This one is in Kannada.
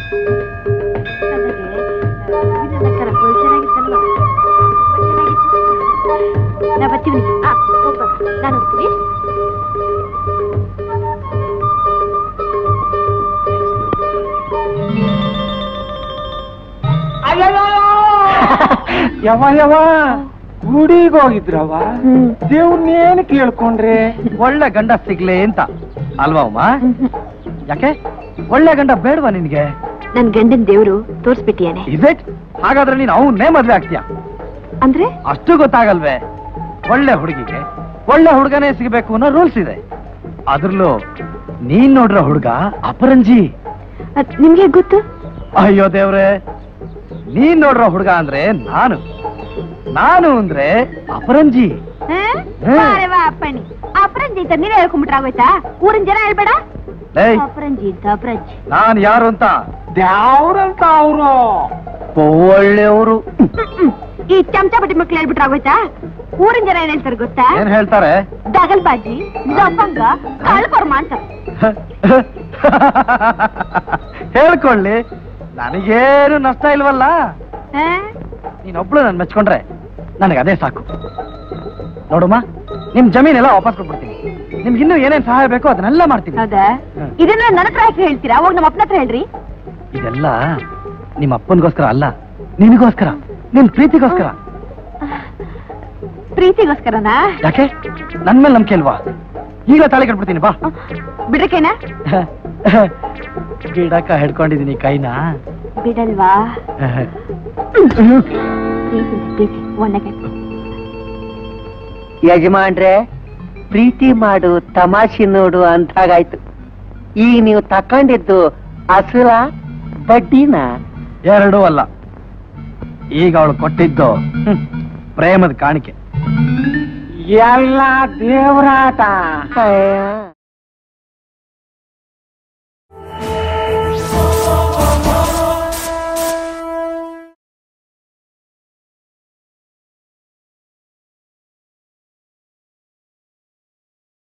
ನಾ ಬರ್ತೀವಿ ನಾನು ಹೋಗ್ತೀನಿ ಯವ ಯವ ಗುಡಿಗೆ ಹೋಗಿದ್ರವ ದೇವ್ರನ್ನೇನು ಕೇಳ್ಕೊಂಡ್ರೆ ಒಳ್ಳೆ ಗಂಡ ಸಿಗ್ಲಿ ಅಂತ ಅಲ್ವಾ ಅಮ್ಮ ಯಾಕೆ ಒಳ್ಳೆ ಗಂಡ ಬೇಡವಾ ನಿನ್ಗೆ ನನ್ ಗಂಡನ್ ದೇವ್ರು ತೋರ್ಸ್ಬಿಟ್ಟಿಯಾನೆ ಇಟ್ ಹಾಗಾದ್ರೆ ನೀನು ಅವನ್ನೇ ಮದ್ವೆ ಆಗ್ತೀಯ ಅಂದ್ರೆ ಅಷ್ಟು ಗೊತ್ತಾಗಲ್ವೇ ಒಳ್ಳೆ ಹುಡುಗಿಗೆ ಒಳ್ಳೆ ಹುಡುಗನೇ ಸಿಗಬೇಕು ಅನ್ನೋ ರೂಲ್ಸ್ ಇದೆ ಅದ್ರಲ್ಲೂ ನೀನ್ ನೋಡ್ರ ಹುಡುಗ ಅಪರಂಜಿ ಅದ್ ನಿಮ್ಗೆ ಗೊತ್ತು ಅಯ್ಯೋ ದೇವ್ರೆ ನೀನ್ ನೋಡ್ರ ಹುಡುಗ ಅಂದ್ರೆ ನಾನು ನಾನು ಅಂದ್ರೆ ಅಪರಂಜಿ ಹ್ಮ್. ಅಪ್ಪಣಿ ಅಪರಂಜಿ ಅಂತ ನೀವೇ ಹೇಳ್ಕೊಂಡ್ಬಿಟ್ರೆ ಆಗೋಯ್ತಾ ಊರಿನ ಜನ ಹೇಳ್ಬೇಡ ಏಯ್ ಅಪರಂಜಿ ಅಂತ ಅಪರಂಜಿ ನಾನ್ ಯಾರು ಅಂತ ದ್ಯಾವ್ರಂತ ಅವರು ಒಳ್ಳೆಯವರು ಈ ಚಮಚ ಬಡ್ಡಿ ಮಕ್ಳು ಹೇಳ್ಬಿಟ್ರೆ ಆಗೋಯ್ತಾ ಊರಿನ ಜನ ಏನ್ ಹೇಳ್ತಾರೆ ಗೊತ್ತಾ ಏನ್ ಹೇಳ್ತಾರೆ ದಗಲ್ ಬಾಜಿ ದಪ್ಪಂಗ ಕಳ್ಕೊರ್ಮ ಅಂತಾರೆ ಹೇಳ್ಕೊಳ್ಳಿ ನನಗೇನು ನಷ್ಟ ಇಲ್ವಲ್ಲ ಆ? ನೀನೊಬ್ಳು ನನ್ ಮೆಚ್ಕೊಂಡ್ರೆ ನನಗೆ ಅದೇ ಸಾಕು ನೋಡಮ್ಮ ನಿಮ್ ಜಮೀನೆಲ್ಲ ವಾಪಸ್ ಕೊಟ್ಬಿಡ್ತೀನಿ ನಿಮ್ಗೆ ಇನ್ನೂ ಏನೇನ್ ಸಹಾಯ ಬೇಕೋ ಅದನ್ನೆಲ್ಲ ಮಾಡ್ತೀನಿ ಹೌದಾ ಹ್ಮ್. ಇದನ್ನ ನನ್ನ ಹತ್ರ ಯಾಕೆ ಹೇಳ್ತೀರಾ ಅವಾಗ ನಮ್ಮ ಅಪ್ಪನ ಹತ್ರ ಹೇಳ್ರಿ ಇದೆಲ್ಲ ನಿಮ್ಮ ಅಪ್ಪನಿಗೋಸ್ಕರ ಅಲ್ಲ ನಿನಗೋಸ್ಕರ ನಿನ್ ಪ್ರೀತಿಗೋಸ್ಕರ ಪ್ರೀತಿಗೋಸ್ಕರನಾ ಯಾಕೆ ನನ್ ಮೇಲೆ ನಂಬಿಕೆ ಅಲ್ವಾ ಈಗ ತಾಳಿ ಕಟ್ಬಿಡ್ತೀನಿ ಬಾ ಬಿಡ್ರಕೇನ ಗಿಡಕ್ಕ ಹಿಡ್ಕೊಂಡಿದೀನಿ ಕೈನ ಬಿಡಲ್ವಾ ಪ್ರೀತಿ ಪ್ರೀತಿ ಒಣ್ಣಗೆ ಯಜಮಾನ್ರೆ ಪ್ರೀತಿ ಮಾಡು ತಮಾಷೆ ನೋಡು ಅಂತಾಗಾಯ್ತು ಈಗ ನೀವು ತಕೊಂಡಿದ್ದು ಅಸುರ ಬಡ್ಡಿನ ಎರಡೂ ಅಲ್ಲ ಈಗ ಅವಳು ಕೊಟ್ಟಿದ್ದು ಹ್ಮ್, ಪ್ರೇಮದ ಕಾಣಿಕೆ ಎಲ್ಲ ದೇವರಾಟ ಅಯ್ಯ.